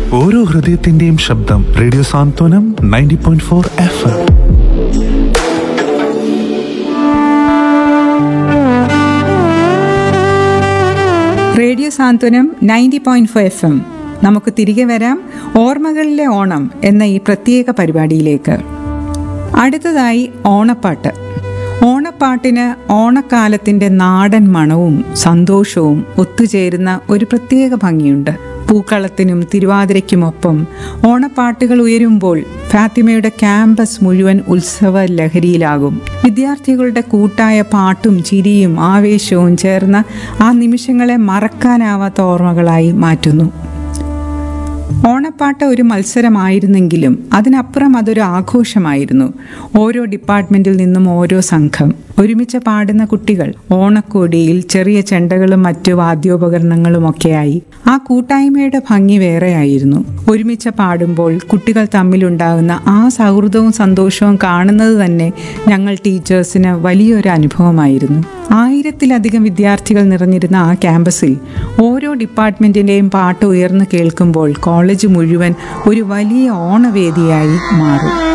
ഓരോ ഹൃദയത്തിന്റെയും ശബ്ദം radio Santhwanam ninety point four F M radio Santhwanam ninety point four F M നമുക്ക് തിരികെ വരാം ഓർമ്മകളിലെ ഓണം എന്ന ഈ പ്രത്യേക പരിപാടിയിലേക്ക് അടുത്തതായി ഓണപ്പാട്ട് ഓണപ്പാട്ടിന് ഓണക്കാലത്തിൻ്റെ നാടൻ മണവും സന്തോഷവും ഒത്തുചേരുന്ന ഒരു പ്രത്യേക ഭംഗിയുണ്ട് പൂക്കളത്തിനും തിരുവാതിരയ്ക്കുമൊപ്പം ഓണപ്പാട്ടുകൾ ഉയരുമ്പോൾ ഫാത്തിമയുടെ ക്യാമ്പസ് മുഴുവൻ ഉത്സവ ലഹരിയിലാകും വിദ്യാർത്ഥികളുടെ കൂട്ടായ പാട്ടും ചിരിയും ആവേശവും ചേർന്ന ആ നിമിഷങ്ങളെ മറക്കാനാവാത്ത ഓർമ്മകളായി മാറ്റുന്നു ഓണപ്പാട്ട് ഒരു മത്സരമായിരുന്നെങ്കിലും അതിനപ്പുറം അതൊരു ആഘോഷമായിരുന്നു ഓരോ ഡിപ്പാർട്ട്മെന്റിൽ നിന്നും ഓരോ സംഘം ഒരുമിച്ച് പാടുന്ന കുട്ടികൾ ഓണക്കോടിയിൽ ചെറിയ ചെണ്ടകളും മറ്റു വാദ്യോപകരണങ്ങളുമൊക്കെയായി ആ കൂട്ടായ്മയുടെ ഭംഗി വേറെയായിരുന്നു ഒരുമിച്ച് പാടുമ്പോൾ കുട്ടികൾ തമ്മിലുണ്ടാകുന്ന ആ സൗഹൃദവും സന്തോഷവും കാണുന്നത് തന്നെ ഞങ്ങൾ ടീച്ചേഴ്സിന് വലിയൊരു അനുഭവമായിരുന്നു ആയിരത്തിലധികം വിദ്യാർത്ഥികൾ നിറഞ്ഞിരുന്ന ആ ക്യാമ്പസിൽ ഓരോ ഡിപ്പാർട്ട്മെന്റിന്റെയും പാട്ട് ഉയർന്നു കേൾക്കുമ്പോൾ കോളേജ് മുഴുവൻ ഒരു വലിയ ഓണവേദിയായി മാറും